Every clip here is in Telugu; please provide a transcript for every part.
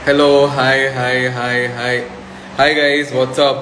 Hello, hi, hi, hi, hi. Hi guys, what's up?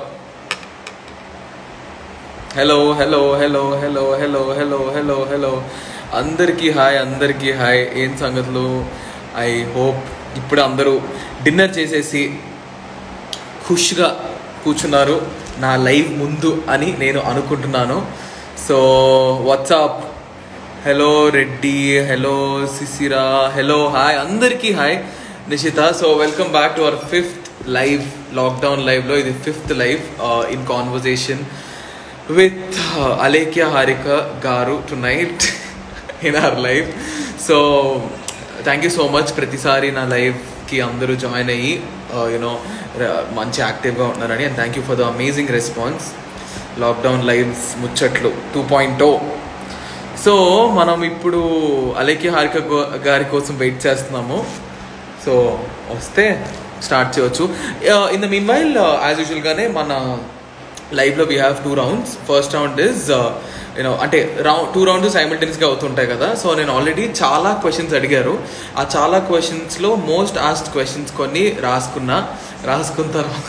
Hello hello hello hello hello hello hello hello అందరికీ హాయ్ అందరికీ హాయ్ ఏం సంగతులు ఐ హోప్ ఇప్పుడు అందరూ డిన్నర్ చేసేసి ఖుష్గా కూర్చున్నారు నా లైవ్ ముందు అని నేను అనుకుంటున్నాను so what's up hello Reddy hello Sisira hello hi అందరికీ hi Nishitha so welcome back to our fifth live lockdown లైవ్లో ఇది fifth live in conversation with Alekhya Harika garu tonight in our live so thank you so much ప్రతిసారి నా లైవ్కి అందరూ జాయిన్ అయ్యి యూనో మంచి యాక్టివ్గా ఉన్నారని and thank you for the amazing response lockdown lives ముచ్చట్లు టూ పాయింట్ సో మనం ఇప్పుడు అలేఖ్య హారిక గో- గారి కోసం వెయిట్ చేస్తున్నాము సో వస్తే స్టార్ట్ చేయొచ్చు in the meanwhile as యూజువల్గానే మన లైవ్లో we have two rounds first round is you know అంటే రౌండ్ టూ రౌండ్స్ సైమిల్టేనియస్గా అవుతుంటాయి కదా సో నేను ఆల్రెడీ చాలా క్వశ్చన్స్ అడిగారు ఆ చాలా క్వశ్చన్స్లో మోస్ట్ ఆస్ట్ క్వశ్చన్స్ కొన్ని రాసుకున్నా రాసుకున్న తర్వాత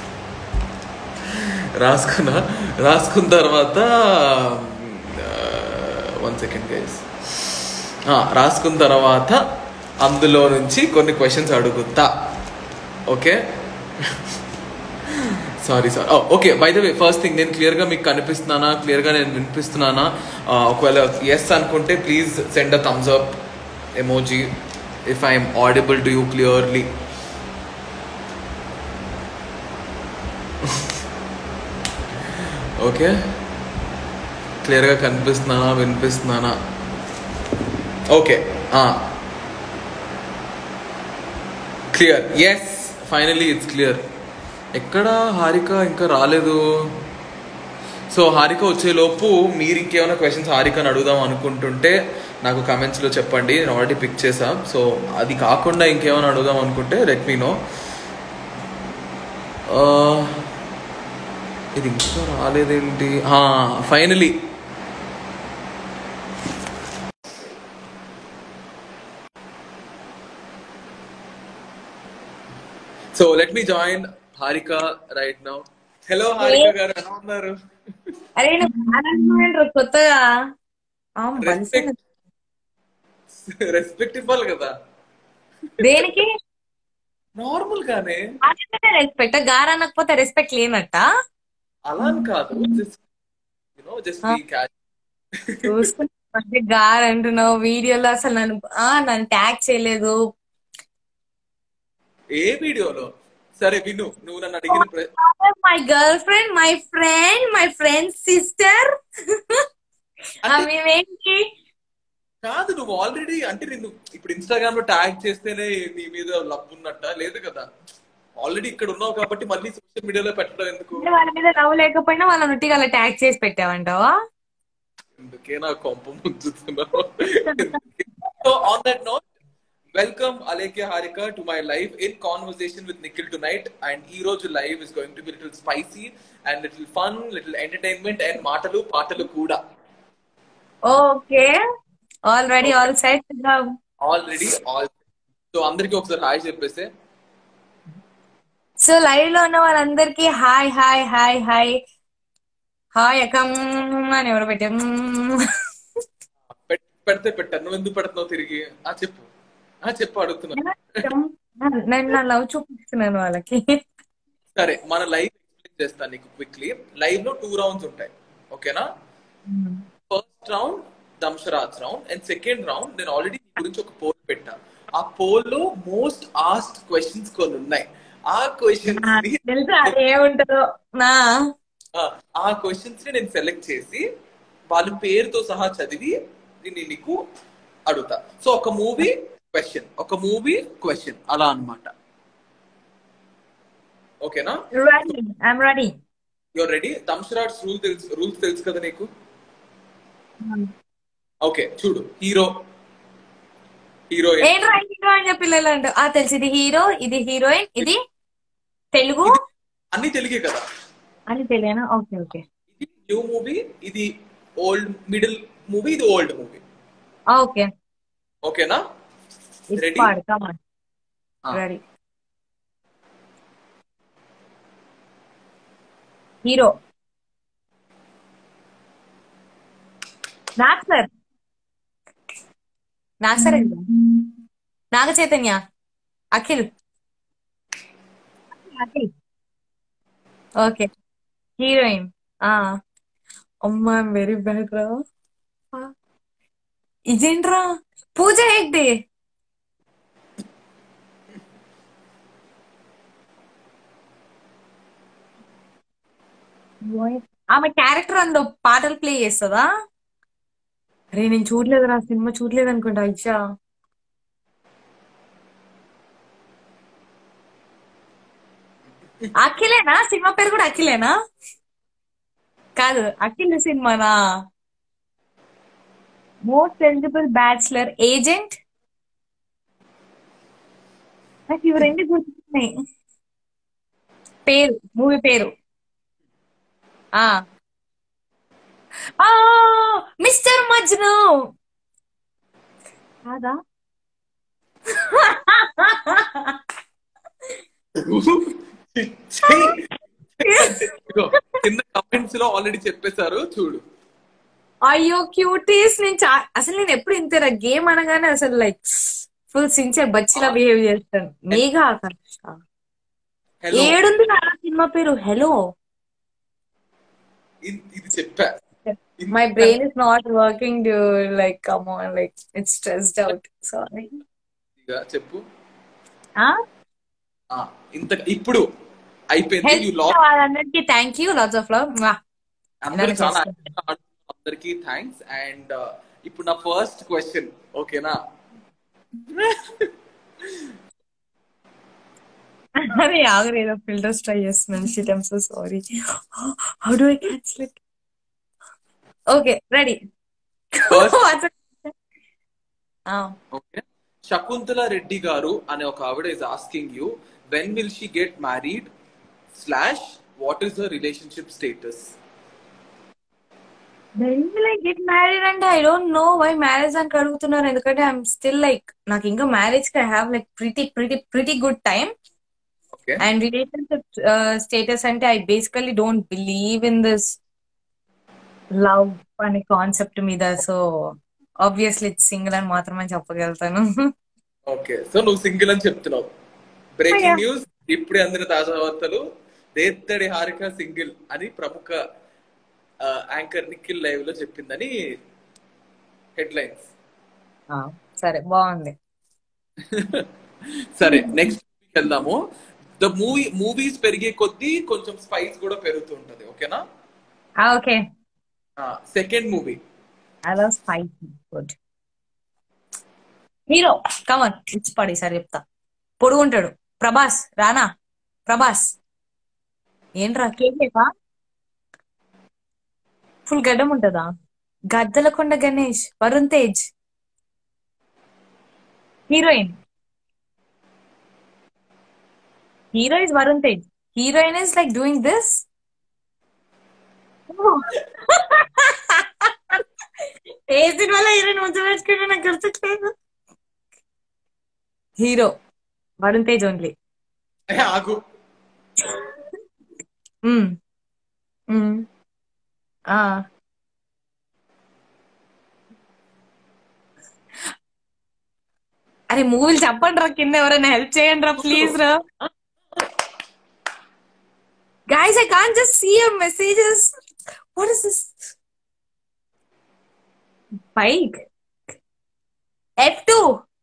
రాసుకున్నా రాసుకున్న తర్వాత వన్ సెకండ్ గైస్ రాసుకున్న తర్వాత అందులో నుంచి కొన్ని క్వశ్చన్స్ అడుగుతా okay sorry sorry okay by the way first thing నేను క్లియర్గా మీకు కనిపిస్తున్నానా క్లియర్గా నేను వినిపిస్తున్నానా Uh, ఒకవేళ ఎస్ అనుకుంటే please send a thumbs up emoji if I'm audible to you clearly okay క్లియర్గా కనిపిస్తున్నానా వినిపిస్తున్నానా okay clear yes finally it's clear ఎక్కడ హారిక ఇంకా రాలేదు సో హారిక వచ్చేలోపు మీరు ఇంకేమైనా క్వశ్చన్స్ హారికని అడుగుదాం అనుకుంటుంటే నాకు కమెంట్స్లో చెప్పండి నేను ఆల్రెడీ పిక్ చేసా సో అది కాకుండా ఇంకేమైనా అడుగుదాం అనుకుంటే లెట్ మీ నో ఇది ఇంకా రాలేదేంటి finally so let me join Harika right now hello Harika garu ఎలా ఉన్నారు అరే నువ్వు బాగా కొత్తగా ఆ, మనిషి రెస్పెక్ట్ రెస్పెక్ట్ ఇవ్వాలి కదా దేనికి నార్మల్ గానే రెస్పెక్ట్ గారు అనకపోతే రెస్పెక్ట్ లేనట్ట అలా అని కాదు just you know just be cash చూసుకుంటే గారు అంటున్నావు వీడియోలో అసలు నన్ను ఆ నన్ను ట్యాగ్ చేయలేదు ఏ వీడియోలో సరే విను నువ్వు నన్ను అడిగిన ప్ర- my girlfriend my friend my friend sister అంటే- మేమేంటి కాదు నువ్వు ఆల్రెడీ అంటే నేను ఇప్పుడు ఇన్స్టాగ్రామ్ లో ట్యాగ్ చేస్తేనే నీ మీద లవ్ ఉన్నట్ట లేదు కదా ఆల్రెడీ ఇక్కడ ఉన్నావు కాబట్టి మళ్ళీ సోషల్ మీడియాలో పెట్టడం ఎందుకు అంటే వాళ్ళ మీద లవ్ లేకపోయినా వాళ్ళ నుట్టిగా అలా ట్యాగ్ చేసి పెట్టావంటావా ఎందుకే నా కొంప ముంచుతున్నావు so on that note welcome Alekhya Harika to my live in conversation with Nikhil tonight and ఈ రోజు live is going to be little spicy and little fun little entertainment and మాటలు పాటలు కూడా okay already all set already all so అందరికీ ఒకసారి హాయ్ చెప్పేస్తే సో లైవ్ లో ఉన్న వాళ్ళందరికీ hi hi hi hi hi అక్క మ్మ్ అని ఎవరు పెట్టారు మ్మ్. పెట్- పెడితే పెట్టాను నువ్వు ఎందుకు పెడుతున్నావు తిరిగి ఆ చెప్పు ఆ చెప్పు అడుగుతున్నా నేను నా లవ్ చూపిస్తున్నాను వాళ్ళకి సరే మన లైవ్ ఎక్స్ప్లెయిన్ చేస్తాను నీకు క్విక్లీ లైవ్ లో టూ రౌండ్స్ ఉంటాయి ఓకేనా first round dumb charades round and second round నేను ఆల్రెడీ నీ గురించి ఒక పోల్ పెట్టా ఆ పోల్ లో మోస్ట్ ఆస్ట్ క్వశ్చన్స్ కొన్ని ఉన్నాయి ఆ క్వశ్చన్స్ ని తెలుసా అది ఏముంటుందో నా ఆ, ఆ క్వశ్చన్స్ ని నేను సెలెక్ట్ చేసి వాళ్ళ పేరుతో సహా చదివి దీన్ని నీకు అడుగుతా సో ఒక మూవీ క్వశ్చన్ ఒక మూవీ క్వశ్చన్ అలా అన్నమాట ఓకేనా ready I'm ready your ready dumb charades rule తెలుసు రూల్స్ తెలుసు కదా నీకు ఓకే చూడు హీరో హీరోయిన్ ఏంట్రా హీరో అని చెప్పి పిల్లలు అంటారు ఆ తెలుసు ఇది హీరో ఇది హీరోయిన్ ఇది తెలుగు అన్ని తెలుగే కదా అని తెలియనా ఓకే ఓకే ఇది న్యూ మూవీ ఇది ఓల్డ్ మిడిల్ మూవీ ఇది ఓల్డ్ మూవీ ఓకే ఓకేనా It's Ready? far. Come on. Ah. Ready. Hero Nag sir Nag sir Naga Chaitanya Akhil Akhil okay heroine ఆ అమ్మా వెరీ బ్యాడ్ రా ఆ, ఇదేంట్రా పూజ హెగ్డే ఆమె క్యారెక్టర్ అందులో పాటలు ప్లే చేస్తుందా అరే నేను చూడలేదు నా సినిమా చూడలేదు అనుకుంటా ఇచ్చా అఖిలేనా సినిమా పేరు కూడా అఖిలేనా కాదు అఖిల్ సినిమానా మోస్ట్ ఎలిజిబుల్ బ్యాచ్లర్ ఏజెంట్ నాకు ఇవి రెండు గుర్తున్నాయి పేరు మూవీ పేరు ఆ ఆ మిస్టర్ మజ్ను కాదా ఇదిగో, కింద కమెంట్స్ లో ఆల్రెడీ చెప్పేశారు చూడు అయ్యో క్యూటీస్ నేను చా అసలు నేను ఎప్పుడు ఇంతేరా గేమ్ అనగానే అసలు లైక్ ఫుల్ సిన్సియర్ బచ్చిలా బిహేవ్ చేస్తాను మేఘా ఆకర్ష హలో ఏడుంది నా సినిమా పేరు హలో ఇది చెప్పా my brain is not working like come on like it's stressed out sorry ఇక చెప్పు ఆ, ఇంత ఇప్పుడు అయిపోయింది యూ హెల్ప్ లాస్ట్ వాళ్ళందరికీ thank you lots of love అందరు ఇలానే చాలా చేస్తాను. active గా ఆడుతున్నారు. అందరికీ థ్యాంక్స్ అండ్ ఇప్పుడు నా ఫస్ట్ క్వశ్చన్ ఓకేనా అరే ఆగరు ఏదో ఫిల్టర్స్ ట్రై చేస్తున్నాను shit I'm so sorry how do I cancel it okay ready first ah okay Shakuntala Reddy garu అనే ఒక ఆవిడ is asking you when will she get married slash what is the relationship status When will I get married అంటే I don't know why marriage అని అడుగుతున్నారు ఎందుకంటే ఐఎమ్ స్టిల్ లైక్ నాకు ఇంకా మ్యారేజ్ కి I have like pretty pretty pretty good time okay and relationship status అంటే I basically don't believe in this love అనే కాన్సెప్ట్ మీద సో ఆబ్వియస్లీ సింగిల్ అని మాత్రమే చెప్పగలుగుతాను ఓకే సో నువ్వు సింగిల్ అని చెప్తున్నావు Yeah. బ్రేకింగ్ న్యూస్ ఇప్పుడే అందిన తాజా వార్తలు దేత్తడి హారిక సింగిల్ అని ప్రముఖ యాంకర్ నిఖిల్ లైవ్ లో చెప్పిందని హెడ్లైన్స్ ఆ, సరే బాగుంది సరే నెక్స్ట్ వెళ్దాము ద మూవీ మూవీస్ పెరిగే కొద్దీ కొంచెం స్పైస్ కూడా పెరుగుతూ ఉంటది ఓకేనా okay second movie I love spicy good hero come on ఇచ్చి పడి సార్ చెప్తా పొడుగుంటాడు ప్రభాస్ రానా ప్రభాస్ ఏంట్రా కేకేపా ఫుల్ గడ్డం ఉంటదా Gaddalakonda Ganesh Varun Tej heroine hero is Varun Tej heroine is like doing this ఏ సినిమాలో హీరోయిన్ ముందు పెట్టుకుంటే నాకు గుర్తులేదు హీరో వరుణ్ తేజ్ ఓన్లీ ఆగు అరే మూవీలు చెప్పండి రా కింద ఎవరైనా హెల్ప్ చేయండి రా ప్లీజ్ రా Guys, I can't just see your messages. What is this? Bike. F2.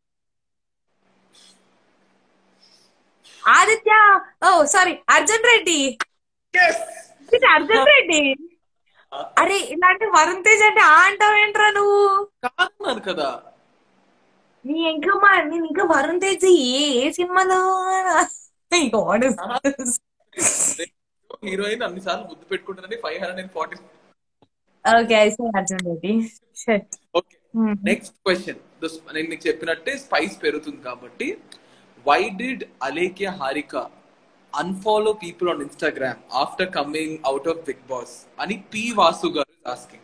Aditya. Oh, sorry. Arjun Reddy. It's Arjun Reddy. అరే ఇలాంటి వరుణ్ తేజ్ అంటే ఆ అంటావేంట్రా నువ్వు కాదన్నాను కదా నీ ఇంకా మా నేను ఇంకా వరుణ్ తేజ్ ఏ ఏ సినిమాలో God is this? హీరోయిన్ అన్ని సార్లు ముద్దు పెట్టుకుంటానని five hundred and forty Okay, I say Arjun Reddy. Shit. Okay next question నేను నీకు చెప్పినట్టే స్పైస్ పెరుగుతుంది కాబట్టి why did Alekhya Harika unfollow people on Instagram after coming out of Bigg Boss అని P Vasu garu asking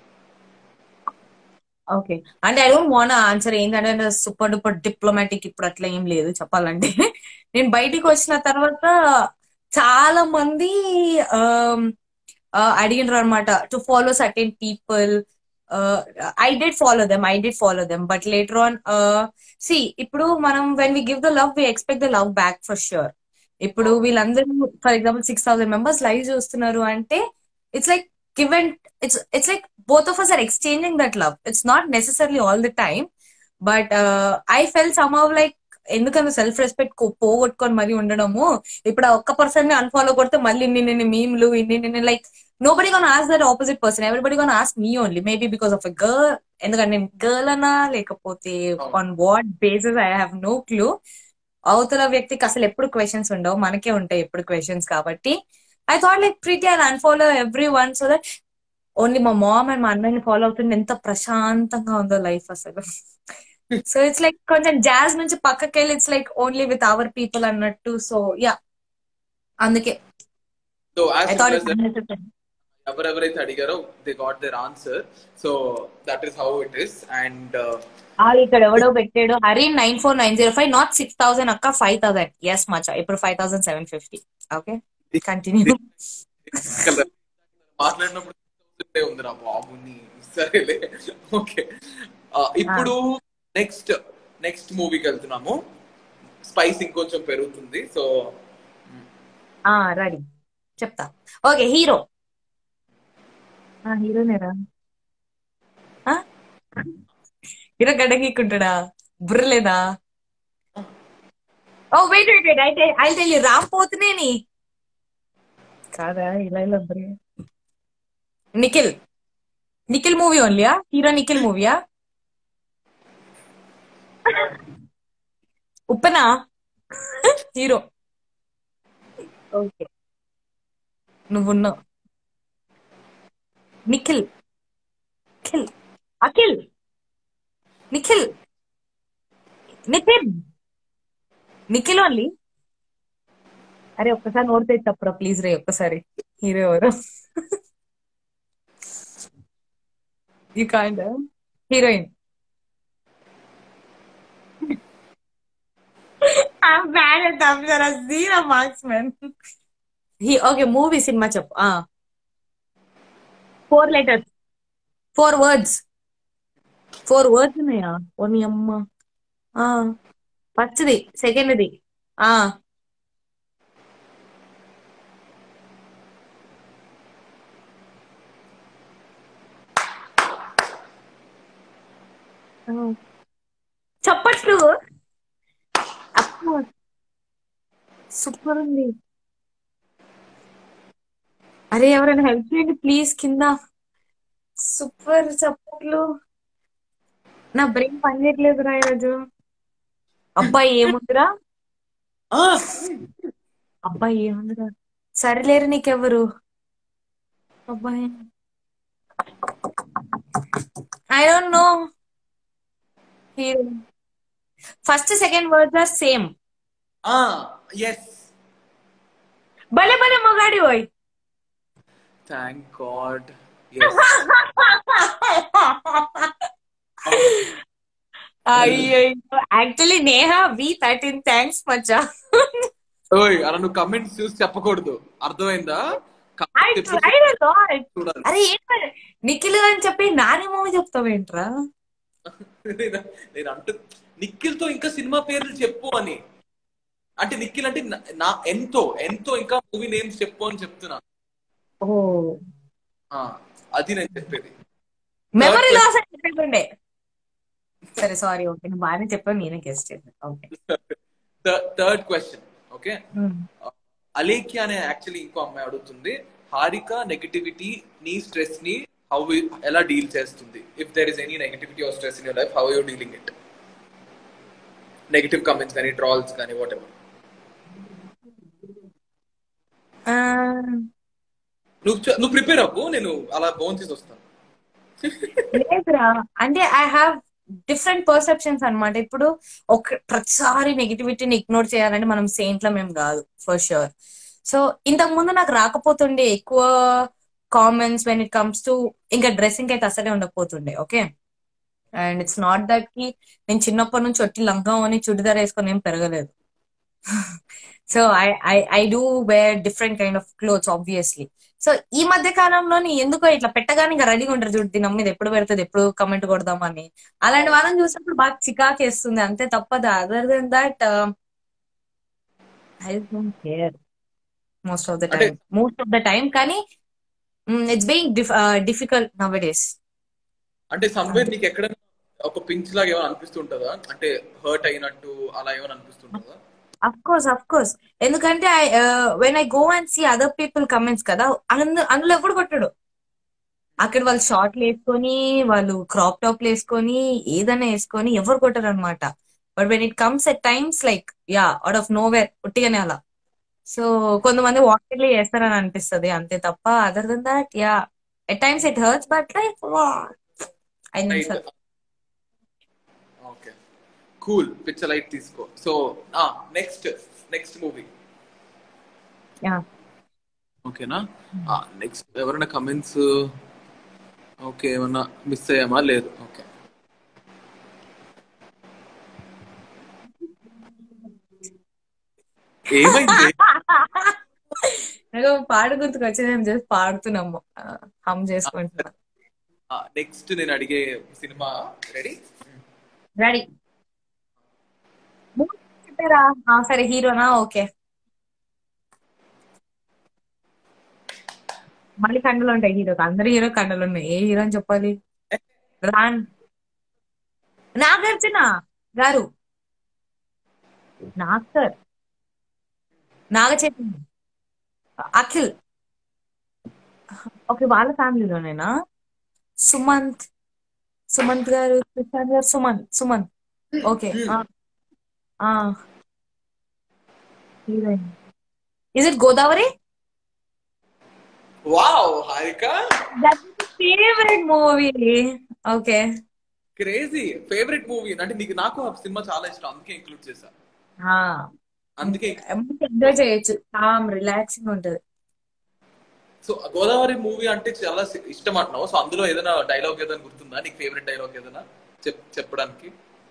okay అంటే ఐ డోంట్ వాన్ ఆన్సర్ ఏంటంటే సూపర్ డూపర్ డిప్లొమాటిక్ ఇప్పుడు అట్లా ఏం లేదు చెప్పాలంటే నేను బయటికి వచ్చిన తర్వాత చాలా మంది అడిగినారు అనమాట to follow certain people I did follow them I did follow them but later on see ఇప్పుడు మనం when we give the love we expect the love back for sure ఇప్పుడు వీళ్ళందరూ for example six thousand members live చూస్తున్నారు అంటే it's like give and it's it's like both of us are exchanging that love it's not necessarily all the time but I fell some like ఎందుకంటే సెల్ఫ్ రెస్పెక్ట్ పోగొట్టుకొని మరీ ఉండడము ఇప్పుడు ఆ ఒక్క పర్సన్ ని అన్ఫాలో కొడితే మళ్ళీ ఇన్ని ఇన్ని మీమ్లు ఇన్ని ఇన్ని like nobody gone as that opposite person everybody gone as me only maybe because of a girl ఎందుకంటే నేను గర్ల్ అనా లేకపోతే on what basis I have no clue అవతల వ్యక్తికి అసలు ఎప్పుడు క్వశ్చన్స్ ఉండవు మనకే ఉంటాయి ఎప్పుడు క్వశ్చన్స్ కాబట్టి I thought like Preethi I unfollow everyone so that only మా మామ్ అండ్ మా అన్నయ్యని ఫాలో అవుతుంటే ఎంత ప్రశాంతంగా ఉందో లైఫ్ అసలు సో ఇట్స్ లైక్ కొంచెం జాజ్ నుంచి పక్కకి వెళ్ళి it's like only with our people అన్నట్టు సో యా అందుకే సో యాజ్ ఐ థాట్ ఎవరెవరైతే అడిగారో they got their answer so that is how it is and ఇక్కడ ఎవడో పెట్టాడు Hari nine four nine zero five not six thousand అక్క ఫైవ్ థౌసండ్ ఎస్ మచా ఇప్పుడు five thousand seven fifty okay continue మాట్లాడినప్పుడు ఉంది రా బాబుని సరేలే ఓకే ఇప్పుడు నెక్స్ట్ నెక్స్ట్ మూవీకి వెళ్తున్నాము స్పైస్ ఇంకొంచెం పెరుగుతుంది సో రెడీ చెప్తా ఓకే హీరో హీరోనేరా హీరో గడ్డగీక్కుంటాడా బుర్రలేదా ఓ వెయిట్ వెయిట్ వెయిట్ అయితే I tell you Ram Pothineni కాదా ఇలా ఇలా బుర్ర నిఖిల్ నిఖిల్ మూవీ ఓన్లీయా హీరో నిఖిల్ మూవీయా ఉప్పనా హీరో ఓకే నువ్వున్నావు నిఖిల్ నిఖిల్ అఖిల్ నిఖిల్ నితిన్ నిఖిల్ ఓన్లీ అరే ఒక్కసారి నోడితే తప్పురా ప్లీజ్ రే ఒక్కసారి హీరో ఎవరు you can't heroine I'm bad at them. There are zero marks, man. He okay. Movie cinema chap. Ah. Four letters. Four words. Four words ఉన్నాయా ఓ నీ అమ్మ ఆ ఫస్ట్ది సెకండ్ది ఆ చప్పట్లు సూపర్ ఉంది అరే ఎవరైనా హెల్ప్ చేయండి ప్లీజ్ కింద సూపర్ చప్పట్లు నా బ్రెయిన్ పనిచేయట్లేదురా ఈరోజు అబ్బాయి ఏముందిరా అబ్బాయి ఏముందిరా సరేలేరు నీకెవరు అబ్బాయి I don't know hero first second words are same yes భలే భలే మొగాడి పోయి థ్యాంక్ గాడ్ అయ్యో actually Neha V thirteen thanks మచ్చా ఓయ్ అలా నువ్వు కమెంట్స్ చూసి చెప్పకూడదు అర్థమైందా I tried a lot. అరే ఏంటి నిఖిల్ అని చెప్పి నాని మూవీ చెప్తావేంట్రా నేను అంటూ నిఖిల్ తో ఇంకా సినిమా పేర్లు చెప్పు అని అంటే నిఖిల్ అంటే నా- నా ఎంతో ఎంతో ఇంకా మూవీ నేమ్స్ చెప్పు అని చెప్తున్నా ఓ ఆ, అది నేను చెప్పేది మెమరీ లాస్ అని చెప్పేటుండే సరే సారీ ఓకే నువ్వు బాగానే చెప్పావు నేనే గెస్ట్ చేశాను okay third question okay Alekhya అనే యాక్చువల్లీ ఇంకో అమ్మాయి అడుగుతుంది హారిక నెగటివిటీ నీ స్ట్రెస్ ని హౌ ఎలా డీల్ చేస్తుంది if there is any negativity or stress in your life how you dealing it negative comments కానీ ట్రాల్స్ కానీ వాట్ ఎవర్ నువ్వు చ- నువ్వు ప్రిపేర్ అవ్వు నేను అలా ఫోన్ చేసి వస్తాను లేదురా అంటే ఐ హావ్ డిఫరెంట్ పర్సెప్షన్స్ అన్నమాట ఇప్పుడు ఒక ప్రతిసారి నెగిటివిటీని ఇగ్నోర్ చేయాలంటే మనం సెయింట్ల మేము కాదు ఫర్ షూర్ సో ఇంతకు ముందు నాకు రాకపోతుండే ఎక్కువ comments when it comes to ఇంకా డ్రెస్సింగ్ అయితే అసలే ఉండకపోతుండే okay and it's not that కి నేను చిన్నప్పటి నుంచి ఒట్టి లంగా అని చుడిదార్ వేసుకొని ఏం పెరగలేదు so I I I do wear different kind of clothes obviously so ఈ మధ్య కాలంలోని ఎందుకో ఇట్లా పెట్టగానే ఇంకా రెడీగా ఉంటారు చూడు దీని మీద ఎప్పుడు పెడుతుంది ఎప్పుడు కమెంట్ కొడదామని అలాంటి వాళ్ళని చూసినప్పుడు బాగా చికాకు వేస్తుంది అంతే తప్పదు other than that I don't care most of the అంటే time most of the time కానీ it's being difficult nowadays అంటే సమ్వేర్ నీకు ఎక్కడ ఒక పించ్ లాగా ఏమైనా అనిపిస్తుంటదా అంటే హర్ట్ అయినట్టు అలా ఏమైనా అనిపిస్తుంటదా అఫ్ కోర్స్ అఫ్ కోర్స్ ఎందుకంటే I when I go and see other people comments కదా అందు అందులో ఎవడు కొట్టడు అక్కడ వాళ్ళు షార్ట్లు వేసుకొని వాళ్ళు క్రాప్ టాప్లు వేసుకొని ఏదైనా వేసుకొని ఎవరు కొట్టరు అనమాట but when it comes at times like yeah out of nowhere ఉట్టిగానే అలా సో కొంతమంది వాటర్లీ వేస్తారని అనిపిస్తుంది అంతే తప్ప other than that yeah at times it hurts but like ఐదు రైట్ నిమిషాలు ఓకే కూల్ పిచ్చ లైట్ తీసుకో so next next movie yeah ఓకేనా నెక్స్ట్ ఎవరైనా కమెంట్స్ ఓకే ఏమన్నా మిస్ అయ్యామా లేదు ఓకే ఏమైంది నాకు పాడు గుర్తుకు వచ్చి నేను జస్ట్ పాడుతున్నాము హమ్ చేసుకుంటున్నా నెక్స్ట్ నేను అడిగే సినిమా రెడీ రెడీ చెప్పారా ఆ, సరే హీరోనా ఓకే మళ్ళీ కండలు ఉంటాయి హీరోకి అందరు హీరో కండలు ఉన్నాయి ఏ హీరో అని చెప్పాలి రాన్ నాగార్జున గారు నాగర్ నాగ చైతన్య అఖిల్ ఓకే వాళ్ళ ఫ్యామిలీలోనేనా Sumanth Sumanth garu Sushanth garu Sumanth Sumanth okay heroine is it Godavari wow Harika favourite movie okay crazy favourite movie అంటే నీకు నాకు ఆ సినిమా చాలా ఇష్టం అందుకే ఇంక్లూడ్ చేశా అందుకే ఎంజాయ్ చేయొచ్చు కామ్ రిలాక్సింగ్ ఉంటది సో గోదావరి మూవీ అంటే చాలా ఇష్టం అంటున్నావు సో అందులో ఏదైనా డైలాగ్ ఏదైనా గుర్తుందా నీకు ఫేవరెట్ డైలాగ్ ఏదైనా చెప్ చెప్పడానికి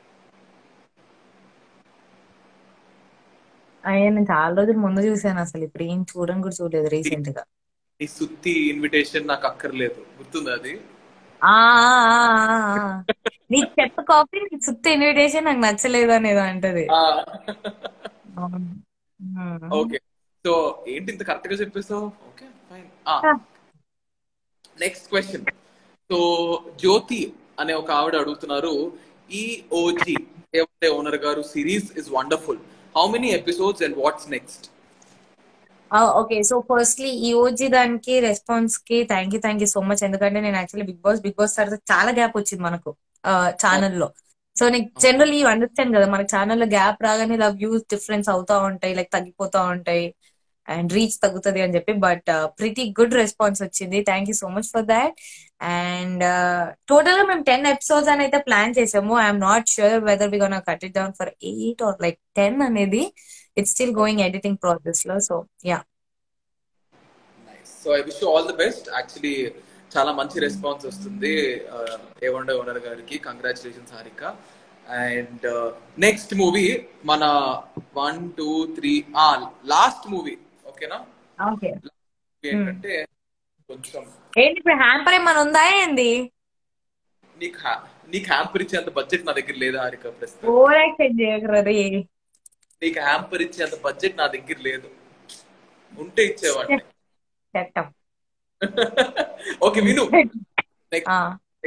అయ్యా నేను చాలా రోజుల ముందు చూసాను అసలు ఇప్పుడు ఏం చూడని కూడా చూడలేదు రీసెంట్ గా ఈ సుత్తి ఇన్విటేషన్ నాకు అక్కర్లేదు గుర్తుందా అది ఆ ఆ, ఆ, ఆ. నీకు చెత్త కాఫీ నీకు సుత్త ఇన్విటేషన్ నాకు నచ్చలేదు అనేది అంటది అవును. ఉమ్. ఓకే సో ఏంటి ఇంత కరెక్ట్ గా చెప్పేసావు okay fine next question so Jyothi అనే ఒక ఆవిడ అడుగుతున్నారు ఈ ఓజీ ఏమంటే owner garu series is wonderful how many episodes and what's next okay so firstly ఈ ఓజీ దానికి రెస్పాన్స్ కి thank you thank you so much ఎందుకంటే నేను actually Bigg Boss Bigg Boss తర్వాత చాలా గ్యాప్ వచ్చింది మనకు ఛానల్లో సో నీకు జనరల్ యూ అండర్స్టాండ్ కదా మన ఛానల్లో గ్యాప్ రాగానే ఇలా వ్యూస్ డిఫరెన్స్ అవుతా ఉంటాయి లైక్ తగ్గిపోతా ఉంటాయి అండ్ రీచ్ తగ్గుతుంది అని చెప్పి బట్ ప్రిటీ గుడ్ రెస్పాన్స్ వచ్చింది thank you so much for that and total గా మేము టెన్ ఎపిసోడ్స్ అని అయితే ప్లాన్ చేసాము I'm not sure whether we gonna cut it down for eight or like ten అనేది it's still going editing process లో so yeah so I wish all the best actually చాలా మంచి రెస్పాన్స్ వస్తుంది ఏవండే ఓనర్ గారికి congratulations Harika and next movie మన వన్ టూ త్రీ ఆ లాస్ట్ మూవీ ఓకేనా ఓకే ఏంటంటే కొంచెం ఏంటి ఇప్పుడు హ్యాంపర్ ఏమైనా ఉందా ఏంది నీకు హ్యా- నీకు హ్యాంపర్ ఇచ్చేంత బడ్జెట్ నా దగ్గర లేదా హారిక ప్రస్తుతం ఓవర్ యాక్షన్ చేయకూడదు నీకు హ్యాంపర్ ఇచ్చేంత బడ్జెట్ నా దగ్గర లేదు ఉంటే ఇచ్చేవాడిని చట్టం ఓకే విను నెక్స్ట్ ఆ,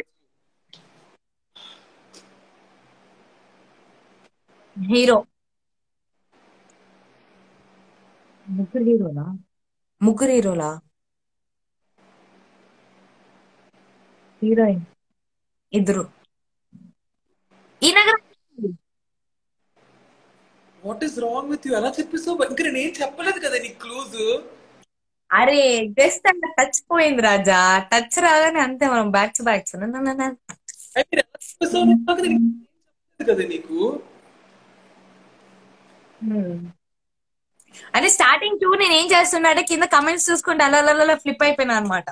హీరో ముగ్గురు హీరోలా ముగ్గురు హీరోలా హీరోయిన్ ఇద్దరు ఈ నగరం what is wrong with you ఎలా చెప్పేసావు ఇంకా నేను ఏం చెప్పలేదు కదా నీ క్లూజ్ అరే జస్ట్ అట్లా టచ్ పోయింది రాజా టచ్ రాగానే అంతే మనం బ్యాక్ టు బ్యాక్ మీరు ఎలా చెప్పేసావు నాకు తెలియదు. ఏం చెప్పలేదు కదా నీకు అంటే స్టార్టింగ్ టూ నేను ఏం చేస్తున్నా అంటే కింద కమెంట్స్ చూసుకుంటే అలా అలా అలా ఫ్లిప్ అయిపోయినా అనమాట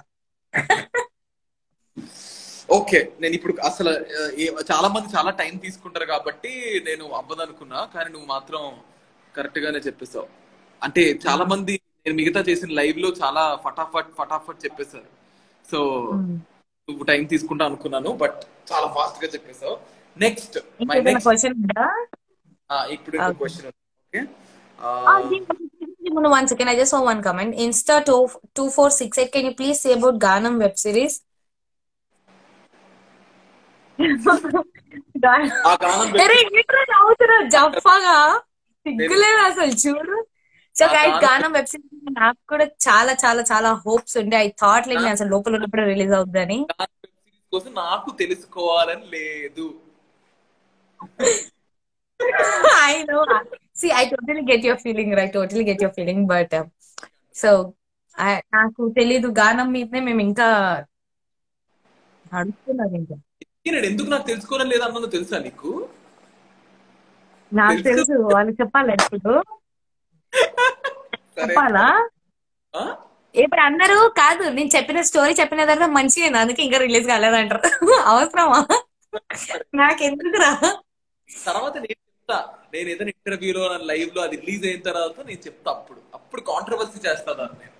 ఓకే నేను ఇప్పుడు అసలు ఆ, ఏ- చాలా మంది చాలా టైం తీసుకుంటారు కాబట్టి నేను అవ్వదనుకున్నా కానీ నువ్వు మాత్రం కరెక్ట్ గానే చెప్పేసావు అంటే చాలా మంది నేను మిగతా చేసిన లైవ్ లో చాలా ఫటాఫట్ ఫటాఫట్ చెప్పేశారు సో నువ్వు టైం తీసుకుంటా అనుకున్నాను బట్ చాలా ఫాస్ట్ గా చెప్పేసావు నెక్స్ట్ మై ఇంకేదైనా నెక్స్ట్ క్వశ్చన్ ఉందా ఇప్పుడు ఇంకో Okay. Question okay Uh, one second, I just saw one comment. Insta two- 2468, can you please say about Ganam web series? Gan- ఆ గానం అరే ఏంట్రా నవ్వుతున్నావు జఫాగా సిగ్గులేదు అసలు చూడు సో ఆ గైస్ గానం- గానం వెబ్ సిరీస్ నాకు కూడా చాలా చాలా చాలా హోప్స్ ఉండే ఐ థాట్ లైక్ నేను అసలు లోపల ఉన్నప్పుడు రిలీజ్ అవుతుందని సిరీస్ కోసం నాకు తెలుసుకోవాలని లేదు I know see I totally get your feeling right totally get your feeling but so నాకు తెలీదు గానం మీదనే మేము ఇంకా అడుగుతున్నారు ఇంకా నేను ఎందుకు నాకు తెలుసుకోవాలని లేదు అన్నది తెలుసా నీకు నాకు తెలుసు. తెలుసు వాళ్ళు చెప్పాలి ఇప్పుడు సరే చెప్పాలా ఆ? ఇప్పుడు అందరూ కాదు నేను చెప్పిన స్టోరీ చెప్పిన తర్వాత మంచిగా అందుకే ఇంకా రిలీజ్ కాలేదంటారు అవసరమా నాకెందుకురా తర్వాత నేను చెప్తా నేను ఏదైనా ఇంటర్వ్యూలో లైవ్ లో అది రిలీజ్ అయిన తర్వాత నేను చెప్తా అప్పుడు అప్పుడు కాంట్రవర్సీ చేస్తా దాన్ని నేను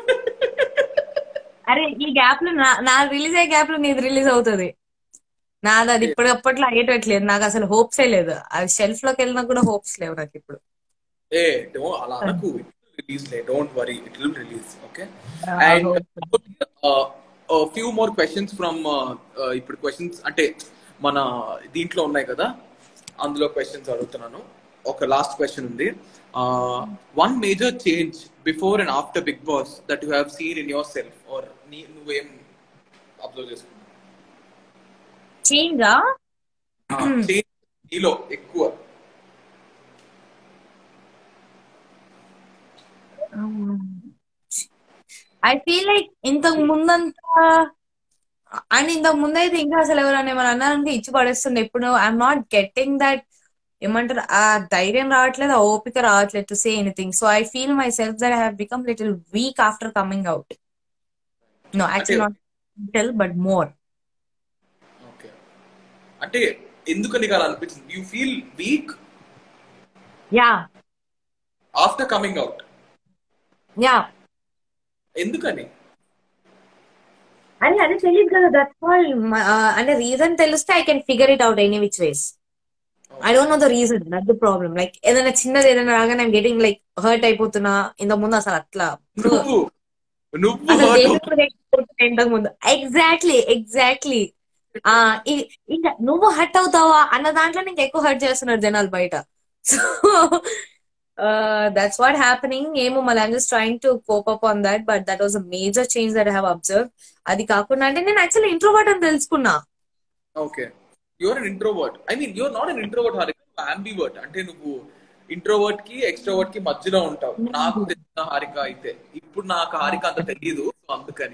అరే ఈ గ్యాప్ లో నా నా రిలీజ్ అయ్యే గ్యాప్ లో నీది రిలీజ్ అవుతుంది నాది అది ఇప్పుడు అప్పట్లో అయ్యేటట్లేదు నాకు అసలు హోప్సే లేదు అది షెల్ఫ్ లోకి వెళ్ళినా కూడా హోప్స్ లేవు నాకు ఇప్పుడు ఏ డో అలా అనకు రిలీజ్ లే don't worry it will release okay Ah, and hope few more questions from ఇప్పుడు క్వశ్చన్స్ అంటే మన దీంట్లో ఉన్నాయి కదా అందులో క్వశ్చన్స్ అడుగుతున్నాను ఒక లాస్ట్ క్వశ్చన్ ఉంది one major change before and after Bigg Boss that you have seen in yourself or నీ నువ్వేం అబ్జర్వ్ చేసుకున్నావు చేంజా చేంజ్ నీలో ఎక్కువ ఐ ఫీల్ లైక్ ఇంతకు ముందంతా అండ్ ఇంతకు ముందైతే ఇంకా అసలు ఎవరైనా ఏమైనా అన్నారంటే ఇచ్చి పడేస్తుండే ఇప్పుడు ఐఎమ్ నాట్ గెట్టింగ్ దట్ ఏమంటారు ఆ ధైర్యం రావట్లేదు ఆ ఓపిక రావట్లేదు to say anything so I feel myself that I have become little weak after coming out no actual not little but more okay అంటే ఎందుకు నీకు అలా అనిపించింది you feel weak yeah after coming out yeah ఎందుకని అని అది తెలియదు కదా దట్స్ వాల్ అంటే రీజన్ తెలిస్తే I can figure it out any which ways I don't know the reason that the problem like ఏదైనా చిన్నది ఏదైనా రాగానే ఐమ్ గెటింగ్ లైక్ హర్ట్ అయిపోతున్నా ఇంతకు ముందు అసలు అట్లా నువ్వు నువ్వు అసలు hurt దేని కూడా అయిపోతున్నా ఇంతకు ముందు ఎగ్జాక్ట్లీ ఎగ్జాక్ట్లీ ఆ ఇ- ఇంకా నువ్వు హర్ట్ అవుతావా అన్న దాంట్లో నీకు ఎక్కువ హర్ట్ చేస్తున్నారు జనాలు బయట సో దట్స్ వాట్ హ్యాపెనింగ్ ఏమో మళ్ళీ I'm just trying to cope up on that but that was a major change that have observe అది కాకుండా అంటే నేను యాక్చువల్లీ ఇంట్రోవర్ట్ అని తెలుసుకున్నా okay you're an introvert I mean you're not an introvert Harika ambivert అంటే నువ్వు ఇంట్రోవర్ట్ కి ఎక్స్ట్రోవర్ట్ కి మధ్యలో ఉంటావు నాకు తెలిసిన హారిక అయితే ఇప్పుడు నాకు హారిక అంత తెలియదు సో అందుకని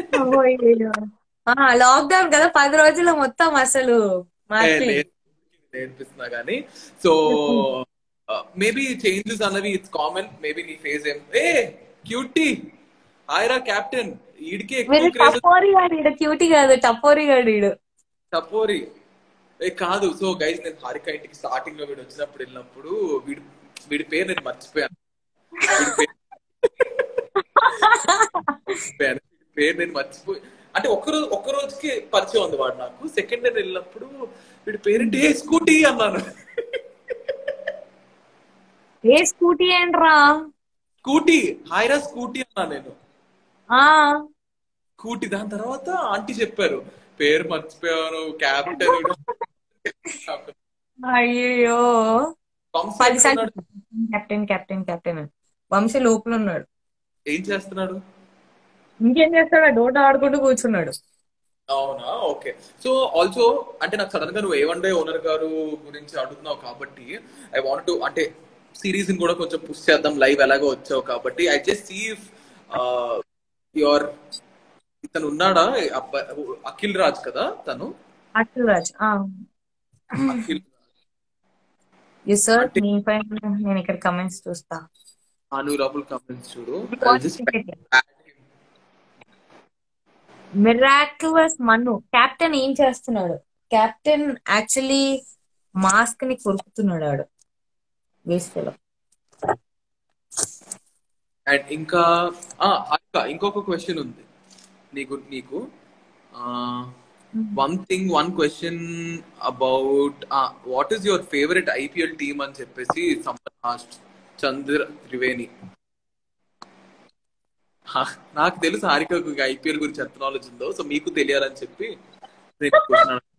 లాక్డౌన్ కదా పది రోజులు మొత్తం అసలు ఏ, మార్చి నేను నేర్పిస్తున్నా కానీ సో మేబీ చేంజెస్ అన్నవి ఇట్స్ కామన్ మేబీ నీ ఫేస్ ఏం ఏ క్యూటీ హాయరా క్యాప్టెన్ ఈడికి ఎక్కువ వీడు క్రేజ్ టపోరి గాడు క్యూటీ కాదు టపోరి గాడు టపోరి ఏ కాదు సో గైస్ నేను హారిక ఇంటికి స్టార్టింగ్ లో వీడు వచ్చినప్పుడు వెళ్ళినప్పుడు వీడి వీడి పేరు నేను మర్చిపోయాను వీడి పేరు మర్చిపోయాను. వీడి పేరు నేను మర్చిపోయి అంటే ఒక్క రోజు ఒక్క రోజుకి పరిచయం ఉంది వాడు నాకు సెకండ్ ఇయర్ వెళ్ళినప్పుడు వీడి పేరేంటి ఏ స్కూటీ అన్నాను ఏ స్కూటీ ఏంట్రా స్కూటీ హాయిరా స్కూటీ అన్నాను నేను ఆ స్కూటీ దాని తర్వాత ఆంటీ చెప్పారు పేరు మర్చిపోయాను క్యాప్టెన్ అయ్యో పది సార్లు కెప్టెన్ కెప్టెన్ కెప్టెన్ వంశీ లోపల ఉన్నాడు ఏం చేస్తున్నాడు ఇంకేం చేస్తాడు డోట ఆడుకుంటూ కూర్చున్నాడు అవునా ఓకే సో ఆల్సో అంటే నాకు సడన్ గా నువ్వు ఏ వన్ డే ఓనర్ గారు గురించి అడుగుతున్నావు కాబట్టి ఐ వాంట్ టు అంటే సిరీస్ కూడా కొంచెం పుష్ చేద్దాం లైవ్ ఎలాగో వచ్చావు కాబట్టి ఐ జస్ట్ సీ యువర్ ఇతను ఉన్నాడా అబ్బా- అఖిల్ రాజ్ కదా తను అఖిల్ రాజ్ అఖిల్ యు సర్ మీ పైన నేను ఇక్కడ కమెంట్స్ చూస్తా అనురాబుల్ కమెంట్స్ చూడు I'll just add him. Miraculous మన్ను కెప్టెన్ ఏం చేస్తున్నాడు కెప్టెన్ యాక్చువల్లీ మాస్క్ ని కొరుకుతున్నాడు ఆడు వేస్ట్లో అండ్ ఇంకా ఆ, హారిక ఇంకొక క్వశ్చన్ ఉంది నీకు నీకు one thing one question about what is your favourite IPL team అని చెప్పేసి లాస్ట్ చంద్ర త్రివేణి హా, నాకు తెలుసు హారికకు ఐపీఎల్ గురించి ఎంత నాలెడ్జ్ ఉందో సో మీకు తెలియాలని చెప్పి నేను question అడిగాను.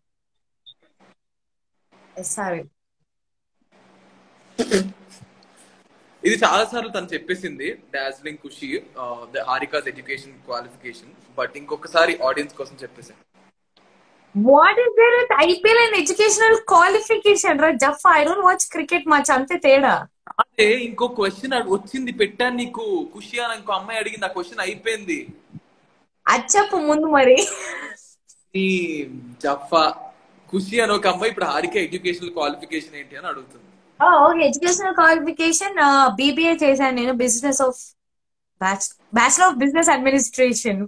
సారీ ఇది చాలా సార్లు తను చెప్పేసింది డార్జిలింగ్ ఖుషి the Harika's education qualification but ఇంకొకసారి ఆడియన్స్ కోసం చెప్పేసాను what is there with IPL and educational qualification రా జఫ్ I don't watch cricket match అంతే తేడా అదే ఇంకో క్వశ్చన్ వచ్చింది పెట్టాను నీకు ఖుషి అని ఇంకో అమ్మాయి అడిగింది ఆ క్వశ్చన్ అయిపోయింది అది చెప్పు ముందు మరి నీ జఫా ఖుషి అని ఒక అమ్మాయి ఇప్పుడు హారిక ఎడ్యుకేషనల్ క్వాలిఫికేషన్ ఏంటి అని అడుగుతుంది ఓకే ఎడ్యుకేషనల్ క్వాలిఫికేషన్ బీబీఏ చేశాను నేను business of bachelor of business administration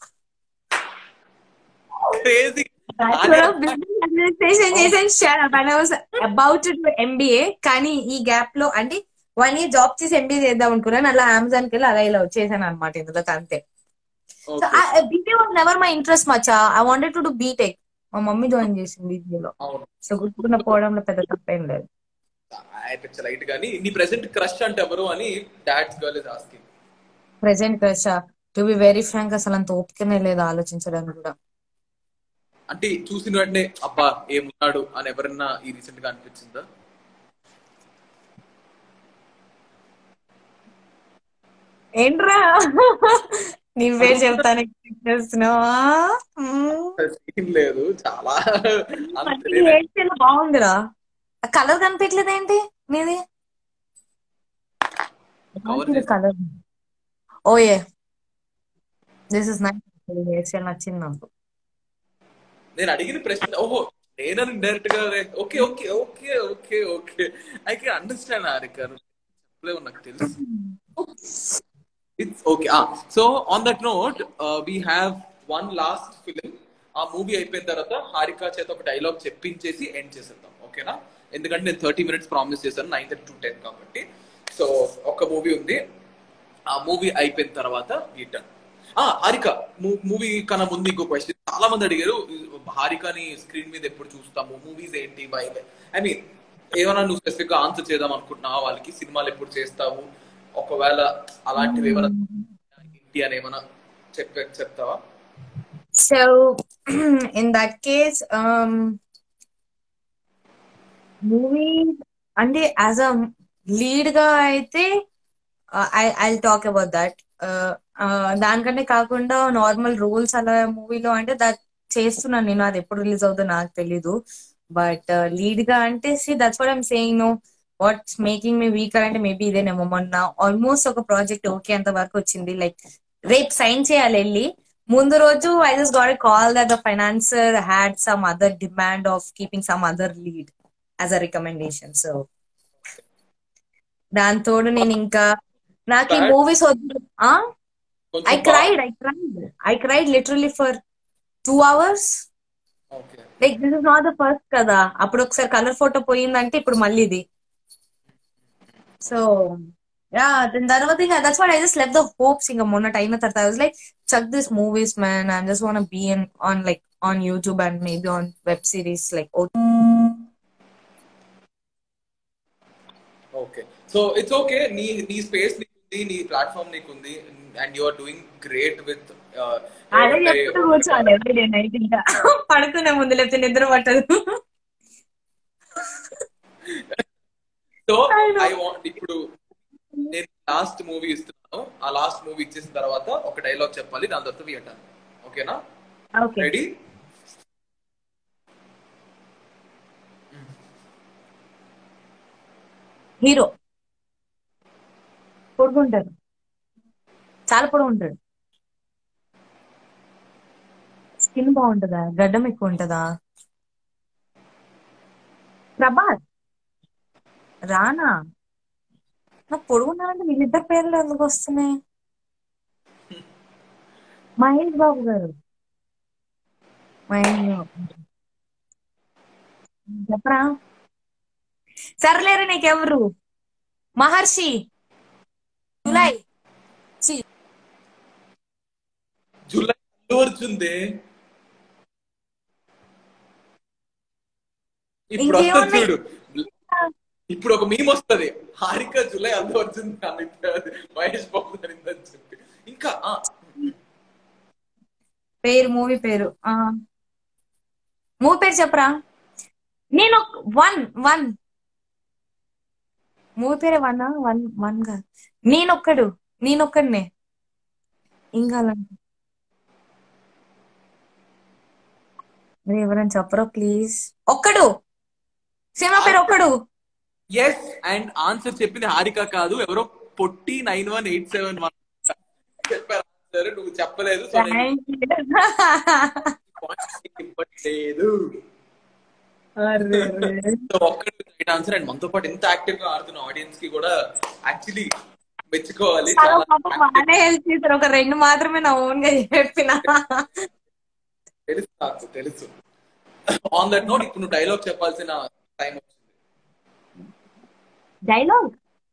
crazy bachelor of business administration చేశాను shut up and I was about to MBA కానీ ఈ గ్యాప్ లో అంటే వన్ ఇయర్ జాబ్ చేసి ఎంబీఏ చేద్దాం అనుకున్నాను అలా అమెజాన్ కి వెళ్ళి అలా ఇలా వచ్చేసాను అనమాట ఇందులో అంతే so BTech was never my interest మచా I wanted to do BTech మా మమ్మీ జాయిన్ చేసింది బీబీఏలో అవును సో గుర్తుకున్న పోవడంలో పెద్ద తప్పేం లేదు పిచ్చ లైట్ గానీ నీ ప్రెసెంట్ క్రష్ అంటే ఎవరు అని dad's girl is asking present crush to be very frank అసలు అంత ఓపికనే లేదు ఆలోచించడానికి కూడా అంటే చూసిన వెంటనే అబ్బా ఏమున్నాడు అని ఎవరన్నా ఈ రీసెంట్ గా అనిపించిందా ఏంట్రా నీ పేరు చెప్తాను చేస్తున్నావా సీన్ లేదు చాలా అంత హెయిర్ బాగుందిరా కలర్ కనిపించలేదు ఏంటి నీది Cover చేసి- కలర్ ఓయే this is nice hair style నచ్చింది నాకు నేను అడిగిన ప్రశ్న ఓహో నేనని డైరెక్ట్ గా okay okay okay okay okay I can understand Harika చెప్పలేవు నాకు తెలుసు it's okay so on that note we have one last film ఆ మూవీ అయిపోయిన తర్వాత హారిక చేత ఒక డైలాగ్ చెప్పించేసి ఎండ్ చేసేద్దాం ఓకేనా ఎందుకంటే నేను థర్టీ మినిట్స్ ప్రామిస్ చేశాను నైన్ థర్టీ టు టెన్ కాబట్టి సో ఒక మూవీ ఉంది ఆ మూవీ అయిపోయిన తర్వాత రిటర్న్ ఆ హారిక మూవీ కన్నా ముందు ఇంకో క్వశ్చన్ చాలా మంది అడిగారు హారికని స్క్రీన్ మీద ఎప్పుడు చూస్తాము మూవీస్ ఏంటి వైబ్ ఐ మీన్ ఏమైనా నువ్వు స్పెసిఫిక్ గా ఆన్సర్ చేద్దాం అనుకుంటున్నావా వాళ్ళకి సినిమాలు ఎప్పుడు చేస్తావు ఒకవేళ అలాంటివి ఏమైనా ఏంటి అని ఏమైనా చెప్పే చెప్తావా so in that case movie అంటే యాజ్ అ లీడ్ గా అయితే I I talk about that దానికంటే కాకుండా నార్మల్ రోల్స్ అలా మూవీలో అంటే దట్ చేస్తున్నాను నేను అది ఎప్పుడు రిలీజ్ అవుతుందో నాకు తెలీదు బట్ లీడ్ గా అంటే see that's what I'm saying no what's making me weaker అంటే మేబీ ఇదేనేమో మొన్న ఆల్మోస్ట్ ఒక ప్రాజెక్ట్ ఓకే అంత వరకు వచ్చింది లైక్ రేపు సైన్ చేయాలి వెళ్ళి ముందు రోజు I just got call that the financier had some other demand of keeping some other lead as a recommendation so దాంతో నేను ఇంకా నాకు ఈ మూవీస్ వద్దు I cried I cried I cried literally for two hours okay like this is not the first కదా అప్పుడు ఒకసారి కలర్ ఫోటో పోయిందంటే ఇప్పుడు మళ్ళీ ఇది సో యా దాని తర్వాత ఇంకా that's what I just left the hopes ఇంకా మొన్నటి అయిన తర్వాత I was like chuck this movies man I just wanna be in on like on YouTube and maybe on web series like okay so it's okay నీ నీ స్పేస్ నీకుంది నీ ప్లాట్ఫామ్ నీకుంది and you are doing great with అదే చెప్తూ కూర్చోవాలి ఎవ్రీడే నైట్ ఇంకా పడుకునే ముందు లేకపోతే నిద్ర పట్టదు so I know. I want ఇప్పుడు నేను లాస్ట్ మూవీ ఇస్తున్నాను ఆ లాస్ట్ మూవీ ఇచ్చేసిన తర్వాత ఒక డైలాగ్ చెప్పాలి దాని తర్వాత వింటాను ఓకేనా ఓకే రెడీ హీరో పొడుగుంటాడు చాలా పొడుగుంటాడు స్కిన్ బాగుంటుందా గడ్డం ఎక్కువ ఉంటుందా ప్రభాస్ రానా నాకు పొడుగున్నారంటే వీళ్ళిద్దరు పేర్లు ఎందుకు వస్తున్నాయి మహేష్ బాబు గారు మహేష్ బాబు చెప్పరా సర్లేరు నీకెవరు మహర్షి జులై See, జూలై అల్లు అర్జున్దే ఇప్పుడు వస్తుంది ఇంకేమున్నాయి? చూడు ఇప్పుడు ఒక మీమ్ వస్తది హారిక జూలై అల్లు అర్జున్ అనిత మహేష్ బాబు అనిందని చెప్పి ఇంకా ఆ, పేరు మూవీ పేరు మూవీ పేరు చెప్పరా నేను వన్ వన్ మూవీ పేరే వన్ వన్ వన్ గా నేనొక్కడు నేనొక్కడినే ఇంకా అలా అరే ఎవరైనా చెప్పరా ప్లీజ్ ఒక్కడు సినిమా పేరు ఒక్కడు ఎస్ అండ్ ఆన్సర్ చెప్పింది హారిక కాదు ఎవరో పొట్టి nine one eight seven one చెప్పారు ఆన్సర్ నువ్వు చెప్పలేదు సో నేను point ఇవ్వట్లేదు సో ఒక్కటి రైట్ ఆన్సర్ అండ్ మనతో పాటు ఎంత యాక్టివ్ గా ఆడుతున్న ఆడియన్స్ కి కూడా యాక్చువల్లీ మెచ్చుకోవాలి చాలా చాలా పాపం బాగానే హెల్ప్ చేశారు ఒక రెండు మాత్రమే నా ఓన్ గా చెప్పిన తెలుసు నాకు తెలుసు ఆన్ దట్ నోట్ ఇప్పుడు నువ్వు డైలాగ్ చెప్పాల్సిన టైం వచ్చింది డైలాగ్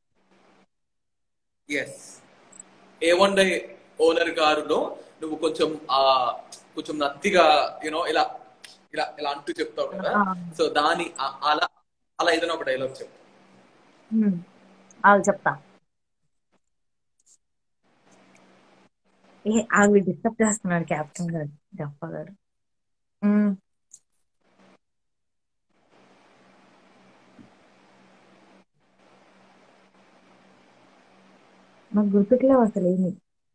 ఎస్ ఏ వన్ డై ఓనర్ గారులో నువ్వు కొంచెం ఆ కొంచెం నత్తిగా యూనో ఇలా ఇలా ఇలా అంటూ చెప్తావు కదా సో దాని ఆ- అలా అలా ఏదైనా ఒక డైలాగ్ చెప్పు అది చెప్తా ఏ ఆవి డిస్టర్బ్ చేస్తున్నాడు కెప్టెన్ గారు జప్ప గారు మ్మ్. నాకు గుర్తుకులేవు అసలు ఏమి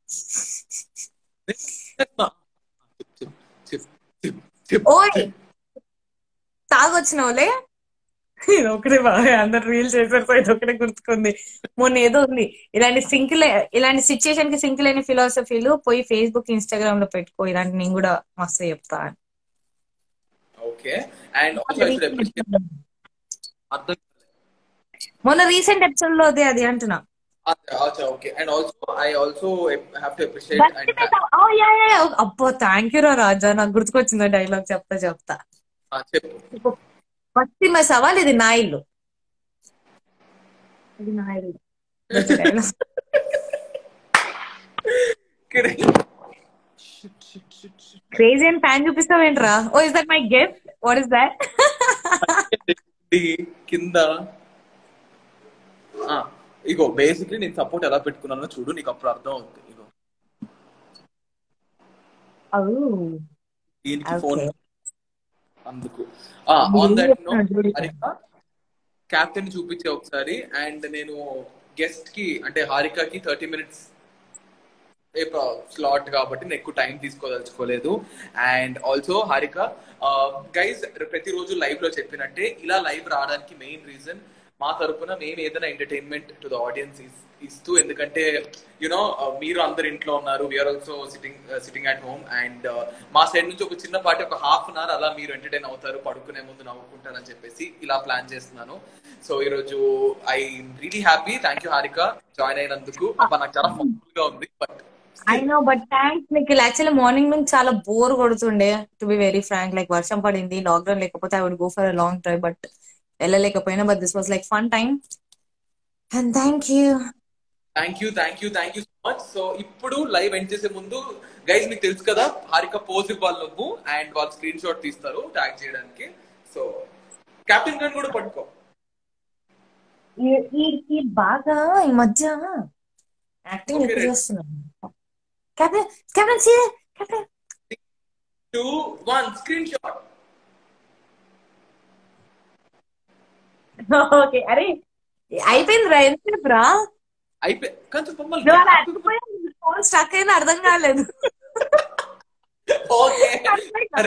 చెప్పు చెప్పు చెప్పు చెప్పు ఓయ్ తాగొచ్చినవులే ఇది ఒకటే బాగా అందరు రీల్ చేశారు సో ఇది ఒకటే గుర్తుకుంది మొన్న ఏదో ఉంది ఇలాంటి సింక్ ఇలాంటి సిచ్యుయేషన్ కి సింక్ లేని ఫిలాసఫీలు పోయి ఫేస్బుక్ ఇన్స్టాగ్రామ్ లో పెట్టుకో ఇలాంటి నేను కూడా మస్తు చెప్తా okay and also I should appreciate అర్థం మొన్న రీసెంట్ ఎపిసోడ్ లో అదే అది అంటున్నా అచ్చా okay and also I also have to appreciate and Oh, yeah, yeah, yeah. అబ్బో థ్యాంక్ యూ రా రాజా నాకు గుర్తుకొచ్చింది డైలాగ్ చెప్తా చెప్తా చెప్పు భక్తి మా సవాల్ ఇది నా ఇల్లు ఇది నా ఇల్లు dialogue. క్రేజీ అని ఫ్యాన్ చూపిస్తావేంట్రా oh is that my gift what is that ఈ కింద ఆ, ఇగో బేసిక్లీ నేను సపోర్ట్ ఎలా పెట్టుకున్నానో చూడు నీకు అప్పుడు అర్థం అవుతుంది ఇగో దీనికి ఫోన్ Okay. అందుకు ఆన్ దట్ హారిక క్యాప్టెన్ చూపించే ఒకసారి అండ్ నేను గెస్ట్ కి అంటే హారికకి థర్టీ మినిట్స్ స్లాట్ కాబట్టి నేను ఎక్కువ టైం తీసుకోదలుచుకోలేదు అండ్ ఆల్సో హారిక గైజ్ ప్రతిరోజు లైవ్ లో చెప్పినట్టే ఇలా లైవ్ రావడానికి మెయిన్ రీజన్ మా తరపున మేము ఏదైనా ఎంటర్టైన్మెంట్ టు ద ఆడియన్స్ ఇస్తూ ఎందుకంటే యునో మీరు అందరు ఇంట్లో ఉన్నారు we are also sitting sitting at home and మా సైడ్ నుంచి ఒక చిన్న పాటి ఒక హాఫ్ అన్ అవర్ అలా మీరు ఎంటర్టైన్ అవుతారు పడుకునే ముందు నవ్వుకుంటారని చెప్పేసి ఇలా ప్లాన్ చేస్తున్నాను సో ఈ రోజు I really happy thank you Harika join అయినందుకు అబ్బా, నాకు చాలా ఫుల్ గా ఉంది but I know but thanks మీకు యాక్చువల్లీ మార్నింగ్ నుంచి చాలా బోర్ కొడుతుండే to be very frank like వర్షం పడింది లాక్డౌన్ లేకపోతే I would go for a long drive but వెళ్ళలేకపోయినా but this was like fun time and thank you thank you thank you thank you so much so ఇప్పుడు లైవ్ ఎండ్ చేసే ముందు గైజ్ మీకు తెలుసు కదా హారిక పోజ్ ఇవ్వాలి నువ్వు అండ్ వాళ్ళు స్క్రీన్ షాట్ తీస్తారు ట్యాగ్ చేయడానికి సో కెప్టెన్ గన్ కూడా పట్టుకో ఈ బాగా ఈ మధ్య యాక్టింగ్ Okay, ఎక్కువ right. చేస్తున్నాను captain captain see captain two one screen shot okay అరే అయిపోయింది రా ఎంతసేపు రా అయిపోయి కొంచెం బొమ్మలు నువ్వు అలా అతుకుపోయి ఫోన్ స్టక్ అయింది అర్థం కాలేదు ఓకే అరే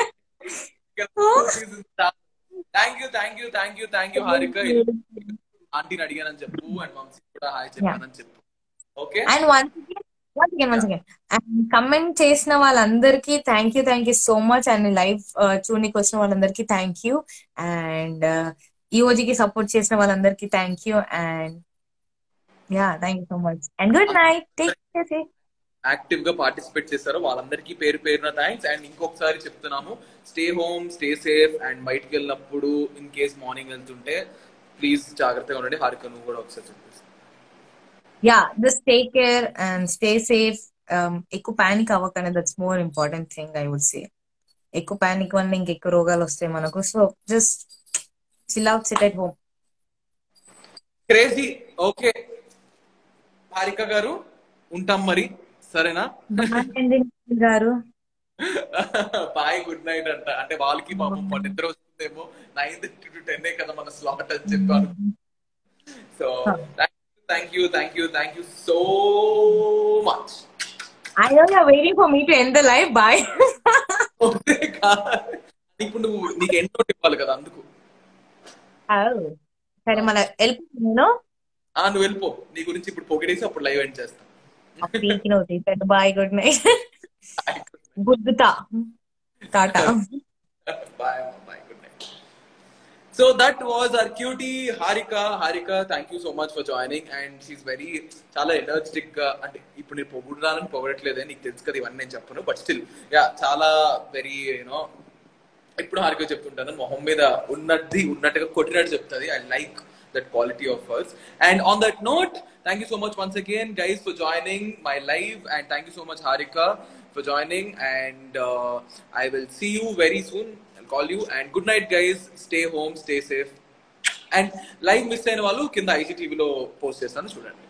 thank you thank you thank you thank you Harika ఆంటీని అడిగానని చెప్పు అండ్ మమ్మీ కూడా హాయ్ చెప్పానని చెప్పు okay and once once again once again and comment చేసిన వాళ్ళందరికీ thank you thank you so much and live చూడనికి వచ్చిన వాళ్ళందరికీ థ్యాంక్ యూ అండ్ ఈఓజికి సపోర్ట్ చేసిన వాళ్ళందరికీ thank you and yeah thank you so much and good night take care active గా పార్టిసిపేట్ చేశారో వాళ్ళందరికీ పేరు పేరున థ్యాంక్స్ అండ్ ఇంకొకసారి చెప్తున్నాము stay home stay safe and బయటికి వెళ్ళినప్పుడు ఇన్ కేస్ మార్నింగ్ వెళ్తుంటే ప్లీజ్ జాగ్రత్తగా ఉండండి హారిక నువ్వు కూడా ఒకసారి చెప్పేసి yeah just take care and stay safe ఎక్కువ పానిక్ అవ్వకనే that's more important thing I would say ఎక్కువ పానిక్ వల్ల ఇంకెక్కువ రోగాలు వస్తాయి మనకు so just chill out sit at home crazy okay Harika garu ఉంటాం మరి సరేనా గారు బాయ్ గుడ్ నైట్ అంట అంటే వాళ్ళకి పాపం నిద్ర వస్తుందేమో నైన్ థర్టీ టు టెన్ కదా మన స్లాట్ అని చెప్పాను so thank you thank you thank you so much I know you're waiting for me to end the live. Bye. ఇప్పుడు నువ్వు నీకు ఎండ్ నోట్ ఇవ్వాలి కదా అందుకు oh. సరే మన వెళ్ళిపోతున్నాను ఆ నువ్వు వెళ్ళిపో నీ గురించి ఇప్పుడు పొగిడేసి అప్పుడు లైవ్ ఎండ్ చేస్తాను బాయ్ గుడ్ నైట్ గుద్దుతా tata bye bye good night so that was our cutie Harika Harika thank you so much for joining and she's very చాలా ఎనర్జెటిక్ గా అంటే ఇప్పుడు నేను పొగుడాలని పొగడట్లేదే నీకు తెలుసు కదా ఇవన్నీ నేను చెప్పను బట్ స్టిల్ యా చాలా వెరీ యూనో ఇప్పుడు హారిక చెప్తుంటాను మొహం మీద ఉన్నది ఉన్నట్టుగా కొట్టినట్టు చెప్తుంది I like that quality of us. And on that note, thank you so much once again, guys, for joining my live. And thank you so much, Harika, for joining. And uh, I will see you very soon. I'll call you. And good night, guys. Stay home, stay safe. And live miss అయిన వాళ్ళు కింద ఐజీటీవీలో పోస్ట్ చేస్తాను చూడండి